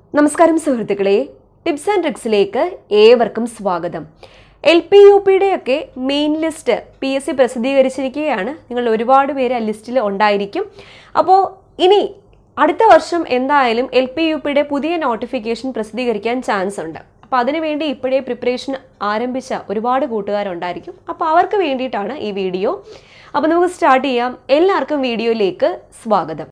നമസ്കാരം സുഹൃത്തുക്കളെ tips and ട്രിക്സിലേക്ക് ഏവർക്കും സ്വാഗതം എൽ പി യു പിയുടെയൊക്കെ main list P S C പ്രസിദ്ധീകരിച്ചിരിക്കുകയാണ് നിങ്ങൾ ഒരുപാട് പേര് ആ ലിസ്റ്റിൽ ഉണ്ടായിരിക്കും അപ്പോൾ ഇനി അടുത്ത വർഷം എന്തായാലും എൽ പി യു പിയുടെ പുതിയ നോട്ടിഫിക്കേഷൻ പ്രസിദ്ധീകരിക്കാൻ ചാൻസ് ഉണ്ട് അപ്പോൾ അതിനുവേണ്ടി ഇപ്പോഴേ പ്രിപ്പറേഷൻ ആരംഭിച്ച ഒരുപാട് കൂട്ടുകാരുണ്ടായിരിക്കും അപ്പോൾ അവർക്ക് വേണ്ടിയിട്ടാണ് ഈ വീഡിയോ അപ്പോൾ നമുക്ക് സ്റ്റാർട്ട് ചെയ്യാം എല്ലാവർക്കും വീഡിയോയിലേക്ക് സ്വാഗതം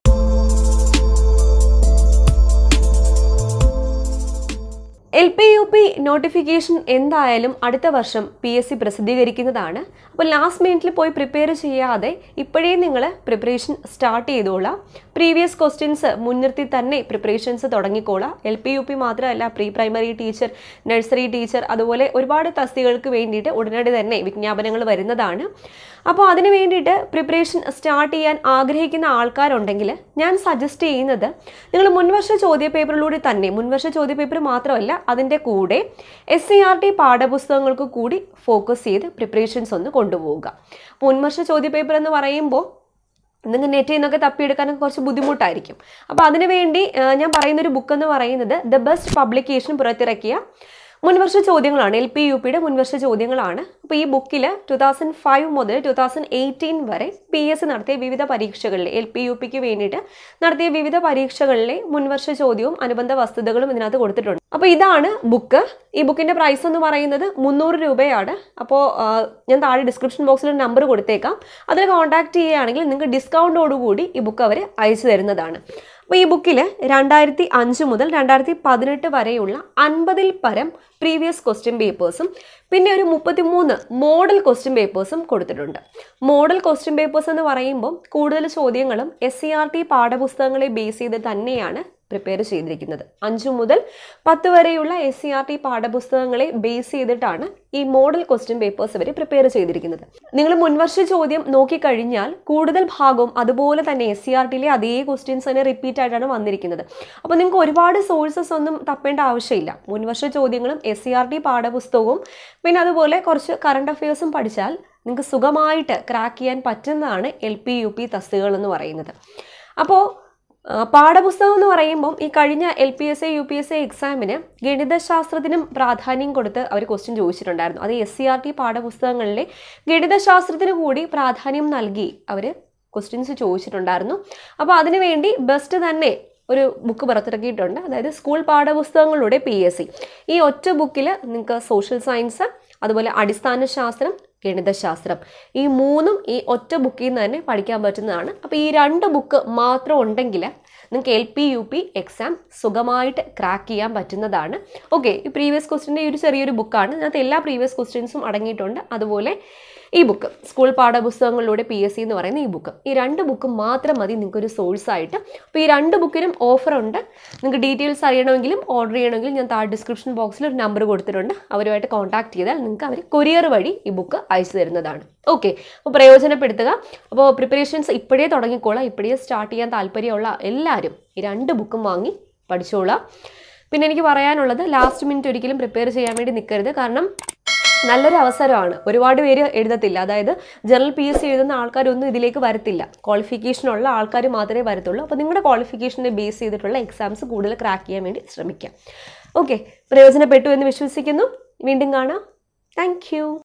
L P U P notification എന്തായാലും അടുത്ത വർഷം പി എസ് സി പ്രസിദ്ധീകരിക്കുന്നതാണ് അപ്പോൾ ലാസ്റ്റ് മിനിറ്റിൽ പോയി പ്രിപ്പയർ ചെയ്യാതെ ഇപ്പോഴേ നിങ്ങൾ പ്രിപ്പറേഷൻ സ്റ്റാർട്ട് ചെയ്തോളാം പ്രീവിയസ് ക്വസ്റ്റ്യൻസ് മുൻനിർത്തി തന്നെ പ്രിപ്പറേഷൻസ് തുടങ്ങിക്കോളാം എൽ പി യു പി മാത്രമല്ല pre primary teacher nursery teacher അതുപോലെ ഒരുപാട് തസ്തികൾക്ക് വേണ്ടിയിട്ട് ഉടനടി തന്നെ വിജ്ഞാപനങ്ങൾ വരുന്നതാണ് അപ്പോൾ അതിന് വേണ്ടിയിട്ട് പ്രിപ്പറേഷൻ സ്റ്റാർട്ട് ചെയ്യാൻ ആഗ്രഹിക്കുന്ന ആൾക്കാരുണ്ടെങ്കിൽ ഞാൻ സജസ്റ്റ് ചെയ്യുന്നത് നിങ്ങൾ മുൻവർഷ ചോദ്യപേപ്പറിലൂടെ തന്നെ മുൻവർഷ ചോദ്യപേപ്പർ മാത്രമല്ല അതിൻ്റെ കൂടെ എസ് സി ആർ ടി പാഠപുസ്തകങ്ങൾക്ക് കൂടി ഫോക്കസ് ചെയ്ത് പ്രിപ്പറേഷൻസ് ഒന്ന് കൊണ്ടുപോവുക മുൻവർഷ ചോദ്യപേപ്പർ എന്ന് പറയുമ്പോൾ നിങ്ങൾക്ക് നെറ്റിൽ നിന്നൊക്കെ തപ്പിയെടുക്കാനൊക്കെ കുറച്ച് ബുദ്ധിമുട്ടായിരിക്കും അപ്പോൾ അതിനുവേണ്ടി ആ, ഞാൻ പറയുന്നൊരു ബുക്ക് എന്ന് പറയുന്നത് ദ ബെസ്റ്റ് പബ്ലിക്കേഷൻ പുറത്തിറക്കിയ മുൻവർഷ ചോദ്യങ്ങളാണ് എൽ പി യു പിയുടെ മുൻവർഷ ചോദ്യങ്ങളാണ് അപ്പോൾ ഈ ബുക്കിൽ ടു തൗസൻഡ് ഫൈവ് മുതൽ ടു തൗസൻഡ് എയ്റ്റീൻ വരെ പി എസ് സി നടത്തിയ വിവിധ പരീക്ഷകളിലെ എൽ പി യു പിക്ക് വേണ്ടിയിട്ട് നടത്തിയ വിവിധ പരീക്ഷകളിലെ മുൻവർഷ ചോദ്യവും അനുബന്ധ വസ്തുതകളും ഇതിനകത്ത് കൊടുത്തിട്ടുണ്ട് അപ്പോൾ ഇതാണ് ബുക്ക് ഈ ബുക്കിന്റെ പ്രൈസ് എന്ന് പറയുന്നത് മുന്നൂറ് രൂപയാണ് അപ്പോൾ ആ, ഞാൻ താഴെ ഡിസ്ക്രിപ്ഷൻ ബോക്സിൽ ഒരു നമ്പർ കൊടുത്തേക്കാം അതിൽ കോൺടാക്ട് ചെയ്യുകയാണെങ്കിൽ നിങ്ങൾക്ക് ഡിസ്കൗണ്ടോടുകൂടി ഈ ബുക്ക് അവർ അയച്ചു തരുന്നതാണ് അപ്പോൾ ഈ ബുക്കിൽ രണ്ടായിരത്തി അഞ്ച് മുതൽ രണ്ടായിരത്തി പതിനെട്ട് വരെയുള്ള അൻപതിൽ പരം പ്രീവിയസ് ക്വസ്റ്റ്യൻ പേപ്പേഴ്സും പിന്നെ ഒരു മുപ്പത്തിമൂന്ന് മോഡൽ ക്വസ്റ്റ്യൻ പേപ്പേഴ്സും കൊടുത്തിട്ടുണ്ട് മോഡൽ ക്വസ്റ്റ്യൻ പേപ്പേഴ്സ് എന്ന് പറയുമ്പോൾ കൂടുതൽ ചോദ്യങ്ങളും എസ് സി ആർ ടി പാഠപുസ്തകങ്ങളെ ബേസ് ചെയ്ത് തന്നെയാണ് പ്രിപ്പയർ ചെയ്തിരിക്കുന്നത് അഞ്ചു മുതൽ പത്ത് വരെയുള്ള എസ് സി ആർ ടി പാഠപുസ്തകങ്ങളെ ബേസ് ചെയ്തിട്ടാണ് ഈ മോഡൽ ക്വസ്റ്റ്യൻ പേപ്പേഴ്സ് അവർ പ്രിപ്പയർ ചെയ്തിരിക്കുന്നത് നിങ്ങൾ മുൻവർഷ ചോദ്യം നോക്കിക്കഴിഞ്ഞാൽ കൂടുതൽ ഭാഗവും അതുപോലെ തന്നെ എസ് സി ആർ ടിയിലെ അതേ ക്വസ്റ്റ്യൻസ് തന്നെ റിപ്പീറ്റ് ആയിട്ടാണ് വന്നിരിക്കുന്നത് അപ്പോൾ നിങ്ങൾക്ക് ഒരുപാട് സോഴ്സസ് ഒന്നും തപ്പേണ്ട ആവശ്യമില്ല മുൻവർഷ ചോദ്യങ്ങളും എസ് സി ആർ ടി പാഠപുസ്തകവും പിന്നെ അതുപോലെ കുറച്ച് കറണ്ട് അഫയേഴ്സും പഠിച്ചാൽ നിങ്ങൾക്ക് സുഖമായിട്ട് ക്രാക്ക് ചെയ്യാൻ പറ്റുന്നതാണ് എൽ പി യു പി തസ്തികകൾ എന്ന് പറയുന്നത് അപ്പോൾ ആ, പാഠപുസ്തകം എന്ന് പറയുമ്പം ഈ കഴിഞ്ഞ L P S A U P S A എക്സാമിന് ഗണിതശാസ്ത്രത്തിനും പ്രാധാന്യം കൊടുത്ത് അവർ ക്വസ്റ്റ്യൻ ചോദിച്ചിട്ടുണ്ടായിരുന്നു അത് എസ് സി ആർ ടി പാഠപുസ്തകങ്ങളിലെ ഗണിതശാസ്ത്രത്തിന് കൂടി പ്രാധാന്യം നൽകി അവർ ക്വസ്റ്റ്യൻസ് ചോദിച്ചിട്ടുണ്ടായിരുന്നു അപ്പോൾ അതിനുവേണ്ടി ബെസ്റ്റ് തന്നെ ഒരു ബുക്ക് പുറത്തിറക്കിയിട്ടുണ്ട് അതായത് സ്കൂൾ പാഠപുസ്തകങ്ങളുടെ പി എസ് സി ഈ ഒറ്റ ബുക്കിൽ നിങ്ങൾക്ക് സോഷ്യൽ സയൻസ് അതുപോലെ അടിസ്ഥാന ശാസ്ത്രം ഗണിതശാസ്ത്രം ഈ മൂന്നും ഈ ഒറ്റ ബുക്കിൽ നിന്ന് തന്നെ പഠിക്കാൻ പറ്റുന്നതാണ് അപ്പോൾ ഈ രണ്ട് ബുക്ക് മാത്രം ഉണ്ടെങ്കിൽ നിങ്ങൾക്ക് L P U P exam സുഖമായിട്ട് ക്രാക്ക് ചെയ്യാൻ പറ്റുന്നതാണ് ഓക്കെ ഈ പ്രീവിയസ് ക്വസ്റ്റിൻ്റെ ഈ ഒരു ചെറിയൊരു ബുക്കാണ് അതിനകത്ത് എല്ലാ പ്രീവിയസ് ക്വസ്റ്റ്യൻസും അടങ്ങിയിട്ടുണ്ട് അതുപോലെ ഈ ബുക്ക് സ്കൂൾ പാഠപുസ്തകങ്ങളിലൂടെ പി എസ് സി എന്ന് പറയുന്ന ഈ ബുക്ക് ഈ രണ്ട് ബുക്ക് മാത്രം മതി നിങ്ങൾക്ക് ഒരു സോഴ്സ് ആയിട്ട് അപ്പോൾ ഈ രണ്ട് ബുക്കിനും ഓഫർ ഉണ്ട് നിങ്ങൾക്ക് ഡീറ്റെയിൽസ് അറിയണമെങ്കിലും ഓർഡർ ചെയ്യണമെങ്കിലും ഞാൻ താഴെ ഡിസ്ക്രിപ്ഷൻ ബോക്സിൽ ഒരു നമ്പർ കൊടുത്തിട്ടുണ്ട് അവരുമായിട്ട് കോൺടാക്ട് ചെയ്താൽ നിങ്ങൾക്ക് അവർ കൊറിയർ വഴി ഈ ബുക്ക് അയച്ചു തരുന്നതാണ് ഓക്കെ അപ്പോൾ പ്രയോജനപ്പെടുത്തുക അപ്പോൾ പ്രിപ്പറേഷൻസ് ഇപ്പോഴേ തുടങ്ങിക്കോളാം ഇപ്പോഴേ സ്റ്റാർട്ട് ചെയ്യാൻ താല്പര്യമുള്ള എല്ലാവരും ഈ രണ്ട് ബുക്കും വാങ്ങി പഠിച്ചോളാം പിന്നെ എനിക്ക് പറയാനുള്ളത് ലാസ്റ്റ് മിനിറ്റ് ഒരിക്കലും പ്രിപ്പയർ ചെയ്യാൻ വേണ്ടി നിൽക്കരുത് കാരണം നല്ലൊരു അവസരമാണ് ഒരുപാട് പേര് എഴുതത്തില്ല അതായത് ജനറൽ പി എസ് സി എഴുതുന്ന ആൾക്കാരൊന്നും ഇതിലേക്ക് വരത്തില്ല ക്വാളിഫിക്കേഷൻ ഉള്ള ആൾക്കാർ മാത്രമേ വരത്തുള്ളൂ അപ്പോൾ നിങ്ങളുടെ ക്വാളിഫിക്കേഷനെ ബേസ് ചെയ്തിട്ടുള്ള എക്സാംസ് കൂടുതൽ ക്രാക്ക് ചെയ്യാൻ വേണ്ടി ശ്രമിക്കാം ഓക്കെ പ്രയോജനപ്പെട്ടു എന്ന് വിശ്വസിക്കുന്നു വീണ്ടും കാണാം താങ്ക്